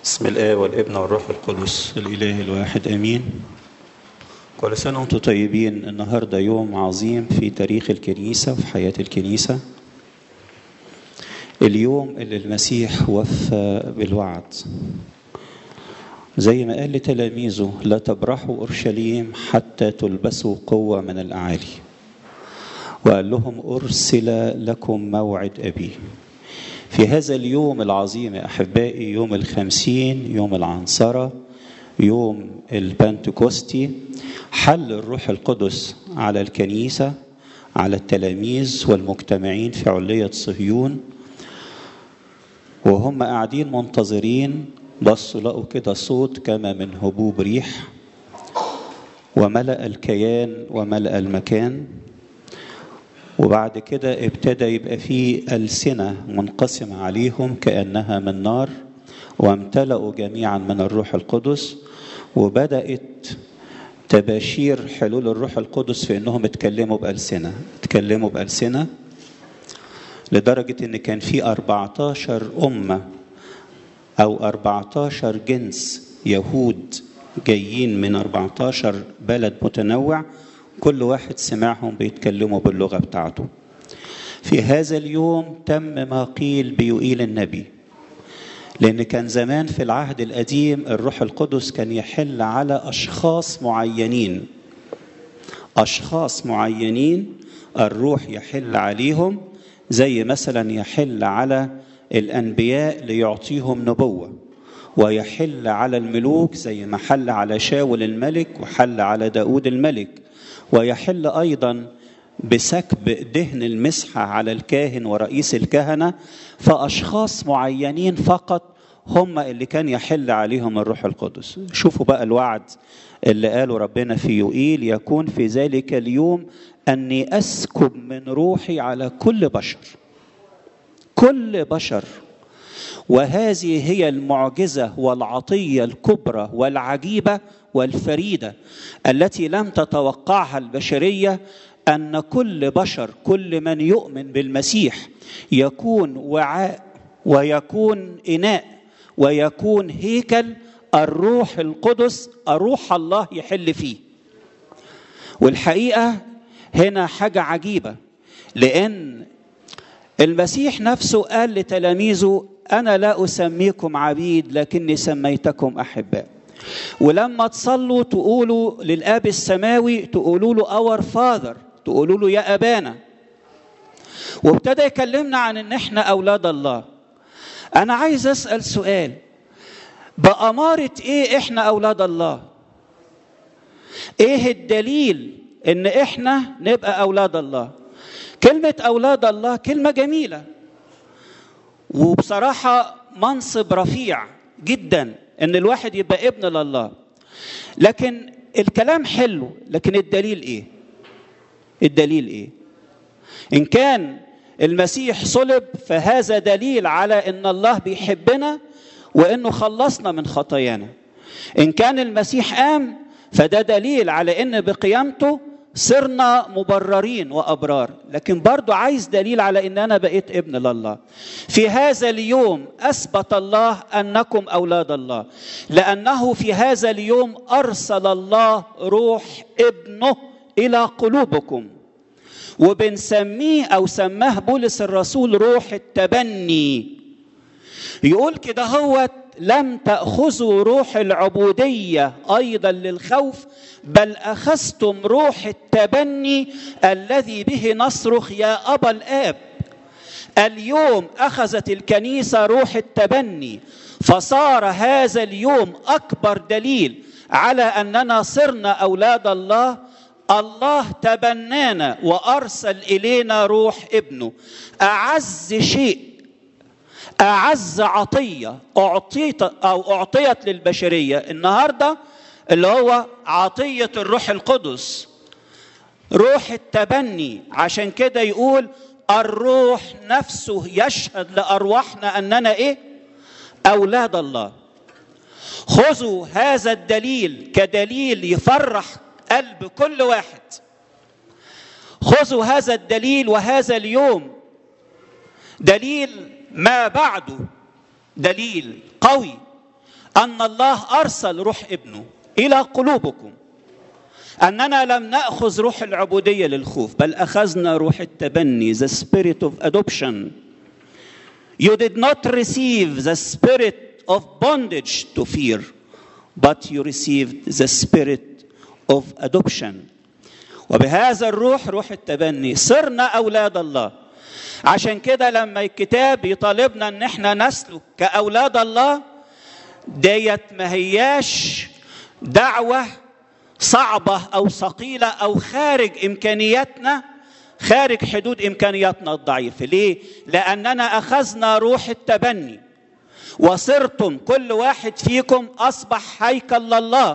بسم الله والابن والروح القدس الإله الواحد آمين كل سنة وانتم طيبين النهاردة يوم عظيم في تاريخ الكنيسة وفي حياة الكنيسة اليوم اللي المسيح وفى بالوعد زي ما قال لتلاميذه لا تبرحوا أورشليم حتى تلبسوا قوة من الأعالي وقال لهم أرسل لكم موعد أبي في هذا اليوم العظيم يا أحبائي يوم الخمسين يوم العنصرة يوم البنتكوستي حل الروح القدس على الكنيسة على التلاميذ والمجتمعين في علية صهيون وهم قاعدين منتظرين بصوا لقوا كده صوت كما من هبوب ريح وملأ الكيان وملأ المكان وبعد كده ابتدى يبقى فيه ألسنة منقسمة عليهم كأنها من نار وامتلأوا جميعا من الروح القدس وبدأت تباشير حلول الروح القدس في انهم اتكلموا بألسنة اتكلموا بألسنة لدرجة ان كان في 14 أمة أو 14 جنس يهود جايين من 14 بلد متنوع كل واحد سمعهم بيتكلموا باللغة بتاعته في هذا اليوم تم ما قيل بيقيل النبي لأن كان زمان في العهد القديم الروح القدس كان يحل على أشخاص معينين أشخاص معينين الروح يحل عليهم زي مثلا يحل على الأنبياء ليعطيهم نبوة ويحل على الملوك زي ما حل على شاول الملك وحل على داود الملك ويحل أيضا بسكب دهن المسحة على الكاهن ورئيس الكهنة فأشخاص معينين فقط هم اللي كان يحل عليهم الروح القدس شوفوا بقى الوعد اللي قاله ربنا في يوئيل يكون في ذلك اليوم أني أسكب من روحي على كل بشر كل بشر وهذه هي المعجزة والعطية الكبرى والعجيبة والفريدة التي لم تتوقعها البشرية أن كل بشر كل من يؤمن بالمسيح يكون وعاء ويكون إناء ويكون هيكل الروح القدس الروح الله يحل فيه والحقيقة هنا حاجة عجيبة لأن المسيح نفسه قال لتلاميذه أنا لا أسميكم عبيد لكني سميتكم أحباء ولما تصلوا تقولوا للآب السماوي تقولوا له اور فاذر تقولوا له يا أبانا وابتدى يكلمنا عن ان احنا اولاد الله انا عايز اسال سؤال بأمارة ايه احنا اولاد الله ايه الدليل ان احنا نبقى اولاد الله كلمة اولاد الله كلمة جميلة وبصراحة منصب رفيع جدا ان الواحد يبقى ابن لله لكن الكلام حلو لكن الدليل ايه الدليل ايه ان كان المسيح صلب فهذا دليل على ان الله بيحبنا وانه خلصنا من خطايانا ان كان المسيح قام فده دليل على ان بقيامته صرنا مبررين وابرار لكن برضو عايز دليل على ان انا بقيت ابن لله في هذا اليوم اثبت الله انكم اولاد الله لانه في هذا اليوم ارسل الله روح ابنه الى قلوبكم وبنسميه او سماه بولس الرسول روح التبني يقول كده هو لم تاخذوا روح العبوديه ايضا للخوف بل اخذتم روح التبني الذي به نصرخ يا ابا الاب اليوم اخذت الكنيسه روح التبني فصار هذا اليوم اكبر دليل على اننا صرنا اولاد الله الله تبنانا وارسل الينا روح ابنه اعز شيء اعز عطيه اعطيت او اعطيت للبشريه النهارده اللي هو عطيه الروح القدس روح التبني عشان كده يقول الروح نفسه يشهد لارواحنا اننا ايه اولاد الله خذوا هذا الدليل كدليل يفرح قلب كل واحد خذوا هذا الدليل وهذا اليوم دليل ما بعده دليل قوي ان الله ارسل روح ابنه الى قلوبكم اننا لم ناخذ روح العبوديه للخوف بل اخذنا روح التبني the spirit of adoption you did not receive the spirit of bondage to fear but you received the spirit of adoption وبهذا الروح روح التبني صرنا اولاد الله عشان كده لما الكتاب يطالبنا ان احنا نسلك كاولاد الله ديت ما هياش دعوه صعبه او ثقيله او خارج امكانياتنا خارج حدود امكانياتنا الضعيفه ليه لاننا اخذنا روح التبني وصرتم كل واحد فيكم اصبح هيكل لله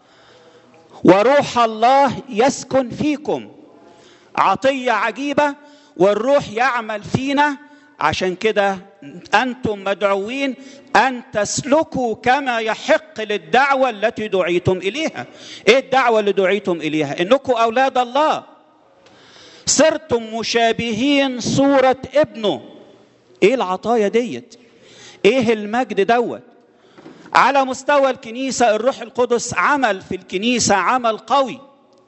وروح الله يسكن فيكم عطيه عجيبه والروح يعمل فينا عشان كده انتم مدعوين ان تسلكوا كما يحق للدعوه التي دعيتم اليها ايه الدعوه اللي دعيتم اليها انكم اولاد الله صرتم مشابهين صوره ابنه ايه العطايا ديت ايه المجد دوت على مستوى الكنيسه الروح القدس عمل في الكنيسه عمل قوي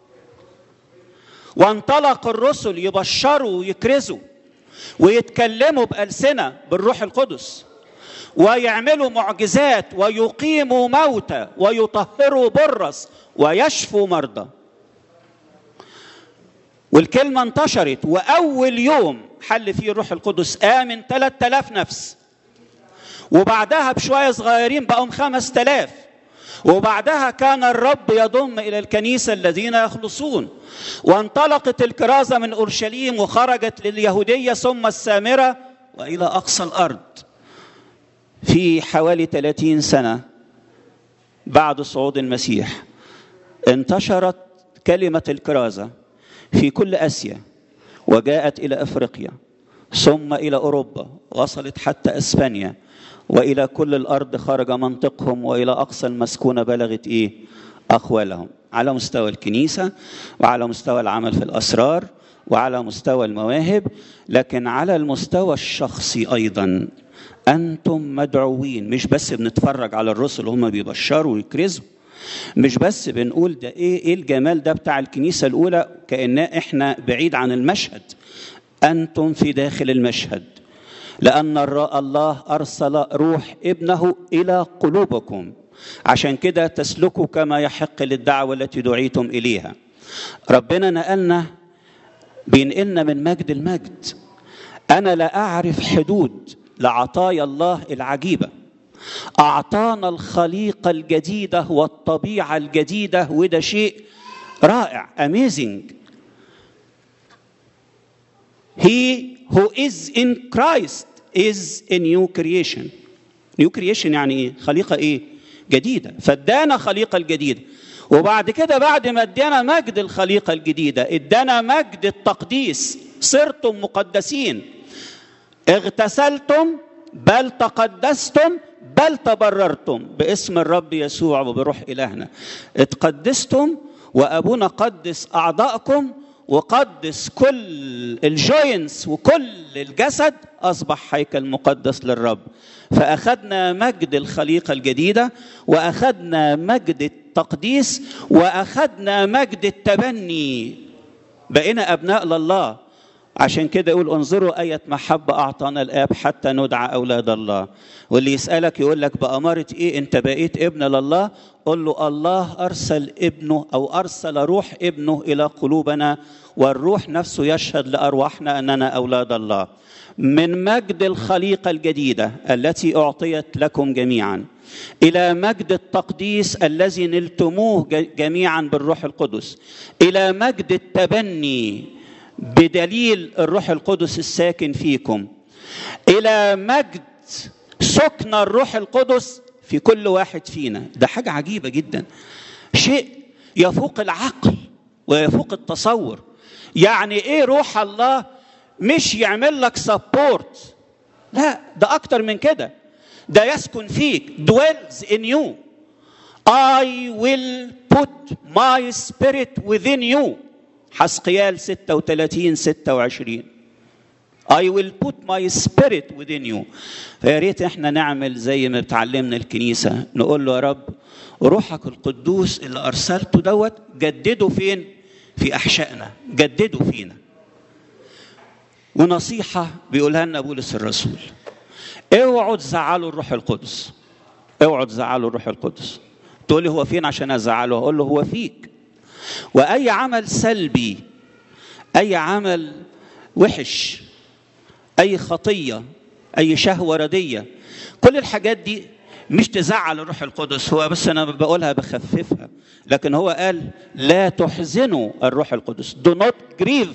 وانطلق الرسل يبشروا ويكرزوا ويتكلموا بألسنة بالروح القدس ويعملوا معجزات ويقيموا موتى ويطهروا برص ويشفوا مرضى والكلمة انتشرت وأول يوم حل فيه الروح القدس آمن 3000 نفس وبعدها بشوية صغيرين بقوا 5000 وبعدها كان الرب يضم الى الكنيسه الذين يخلصون وانطلقت الكرازه من اورشليم وخرجت لليهوديه ثم السامره والى اقصى الارض في حوالي 30 سنه بعد صعود المسيح انتشرت كلمه الكرازه في كل اسيا وجاءت الى افريقيا ثم الى اوروبا وصلت حتى اسبانيا والى كل الارض خرج منطقهم والى اقصى المسكونه بلغت ايه اقوالهم على مستوى الكنيسه وعلى مستوى العمل في الاسرار وعلى مستوى المواهب لكن على المستوى الشخصي ايضا انتم مدعوين مش بس بنتفرج على الرسل هم بيبشروا ويكرزوا مش بس بنقول ده ايه ايه الجمال ده بتاع الكنيسه الاولى كان احنا بعيد عن المشهد انتم في داخل المشهد لأن الله أرسل روح ابنه إلى قلوبكم عشان كده تسلكوا كما يحق للدعوة التي دعيتم إليها ربنا نقلنا بينقلنا من مجد المجد أنا لا أعرف حدود لعطايا الله العجيبة أعطانا الخليقة الجديدة والطبيعة الجديدة وده شيء رائع amazing He who is in Christ is a new creation. New creation يعني ايه؟ خليقة ايه؟ جديدة، فادانا خليقة الجديدة. وبعد كده بعد ما ادانا مجد الخليقة الجديدة، ادانا مجد التقديس، صرتم مقدسين. اغتسلتم بل تقدستم بل تبررتم باسم الرب يسوع وبروح إلهنا. اتقدستم وأبونا قدس أعضاءكم وقدس كل الجوينتس وكل الجسد اصبح هيكل مقدس للرب فاخذنا مجد الخليقه الجديده واخذنا مجد التقديس واخذنا مجد التبني بقينا ابناء لله عشان كده يقول انظروا آية محبة أعطانا الآب حتى ندعى أولاد الله واللي يسألك يقول لك بأمارة إيه أنت بقيت ابن لله قل له الله أرسل ابنه أو أرسل روح ابنه إلى قلوبنا والروح نفسه يشهد لأرواحنا أننا أولاد الله من مجد الخليقة الجديدة التي أعطيت لكم جميعا إلى مجد التقديس الذي نلتموه جميعا بالروح القدس إلى مجد التبني بدليل الروح القدس الساكن فيكم الى مجد سكن الروح القدس في كل واحد فينا ده حاجه عجيبه جدا شيء يفوق العقل ويفوق التصور يعني ايه روح الله مش يعمل لك سبورت لا ده اكتر من كده ده يسكن فيك dwells in you I will put my spirit within you حسقيال 36 26 I will put my spirit within you فيا ريت احنا نعمل زي ما بتعلمنا الكنيسة نقول له يا رب روحك القدوس اللي أرسلته دوت جدده فين؟ في أحشائنا جدده فينا ونصيحة بيقولها لنا بولس الرسول اوعوا تزعلوا الروح القدس اوعوا تزعلوا الروح القدس تقول لي هو فين عشان ازعله اقول له هو فيك واي عمل سلبي اي عمل وحش اي خطيه اي شهوه رديه كل الحاجات دي مش تزعل الروح القدس هو بس انا بقولها بخففها لكن هو قال لا تحزنوا الروح القدس do not grieve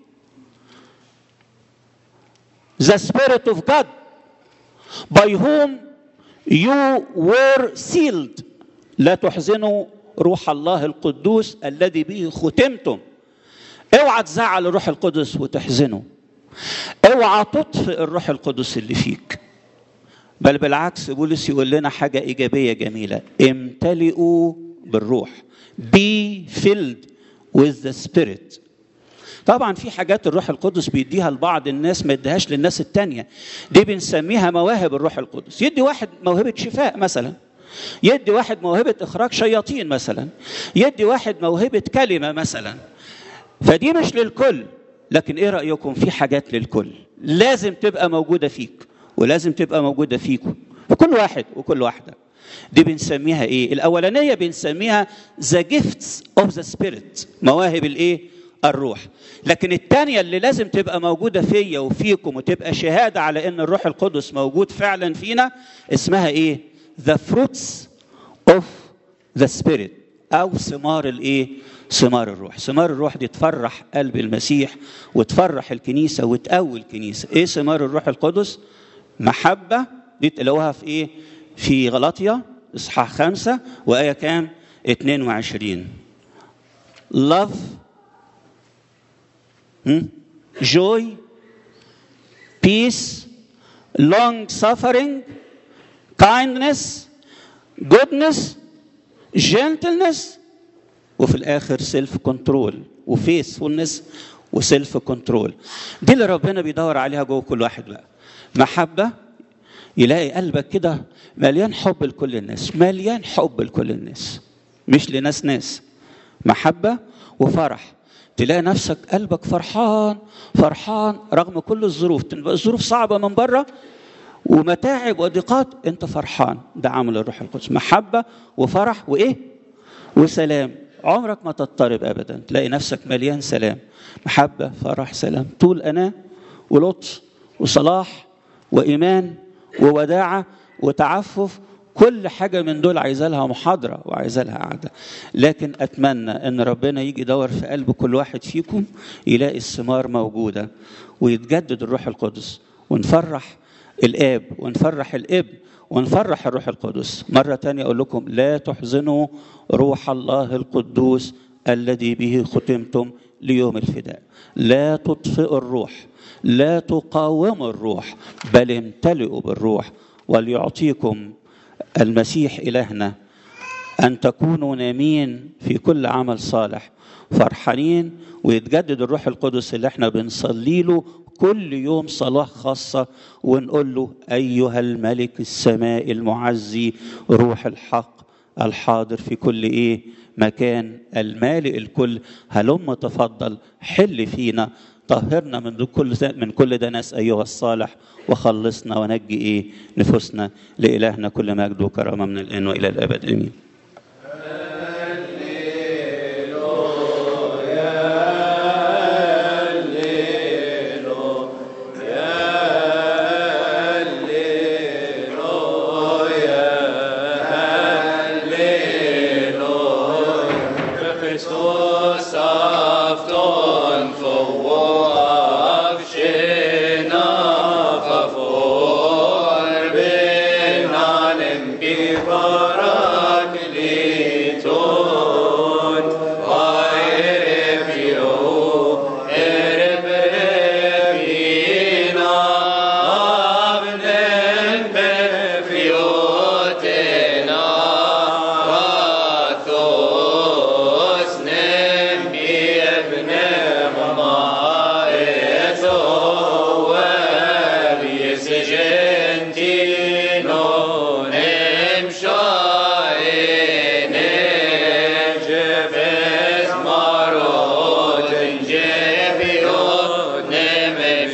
the spirit of God by whom you were sealed لا تحزنوا روح الله القدوس الذي به ختمتم اوعى تزعل الروح القدس وتحزنه اوعى تطفئ الروح القدس اللي فيك بل بالعكس بولس يقول لنا حاجة إيجابية جميلة امتلئوا بالروح be filled with the spirit طبعا في حاجات الروح القدس بيديها لبعض الناس ما يديهاش للناس التانية دي بنسميها مواهب الروح القدس يدي واحد موهبة شفاء مثلا يدي واحد موهبة إخراج شياطين مثلا يدي واحد موهبة كلمة مثلا فدي مش للكل لكن ايه رأيكم في حاجات للكل لازم تبقى موجودة فيك ولازم تبقى موجودة فيكم في كل واحد وكل واحدة دي بنسميها ايه الأولانية بنسميها the gifts of the spirit مواهب الايه الروح لكن الثانية اللي لازم تبقى موجودة فيا وفيكم وتبقى شهادة على ان الروح القدس موجود فعلا فينا اسمها ايه the fruits of the spirit او ثمار الايه ثمار الروح ثمار الروح دي تفرح قلب المسيح وتفرح الكنيسة وتقوي الكنيسة ايه ثمار الروح القدس محبة دي تلاقوها في ايه في غلطية اصحاح خمسة وآية كام 22 love hmm? joy peace long suffering kindness goodness gentleness وفي الاخر سيلف كنترول وفيسفولنس وسيلف كنترول دي اللي ربنا بيدور عليها جوه كل واحد بقى محبه يلاقي قلبك كده مليان حب لكل الناس مليان حب لكل الناس مش لناس ناس محبه وفرح تلاقي نفسك قلبك فرحان فرحان رغم كل الظروف تبقى الظروف صعبه من بره ومتاعب وضيقات انت فرحان ده عمل الروح القدس محبه وفرح وايه وسلام عمرك ما تضطرب ابدا تلاقي نفسك مليان سلام محبه فرح سلام طول انا ولطف وصلاح وايمان ووداعه وتعفف كل حاجه من دول عايزه لها محاضره وعايزه لها قعده لكن اتمنى ان ربنا يجي يدور في قلب كل واحد فيكم يلاقي الثمار موجوده ويتجدد الروح القدس ونفرح الاب ونفرح الابن ونفرح الروح القدس مرة تانية أقول لكم لا تحزنوا روح الله القدوس الذي به ختمتم ليوم الفداء لا تطفئوا الروح لا تقاوموا الروح بل امتلئوا بالروح وليعطيكم المسيح إلهنا أن تكونوا نامين في كل عمل صالح فرحانين ويتجدد الروح القدس اللي احنا بنصلي له كل يوم صلاة خاصة ونقول له أيها الملك السماء المعزي روح الحق الحاضر في كل إيه مكان المالئ الكل هلم تفضل حل فينا طهرنا من كل من كل دنس أيها الصالح وخلصنا ونجي إيه نفوسنا لإلهنا كل مجد وكرامة من الآن وإلى الأبد آمين ابن مضائته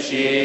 شيء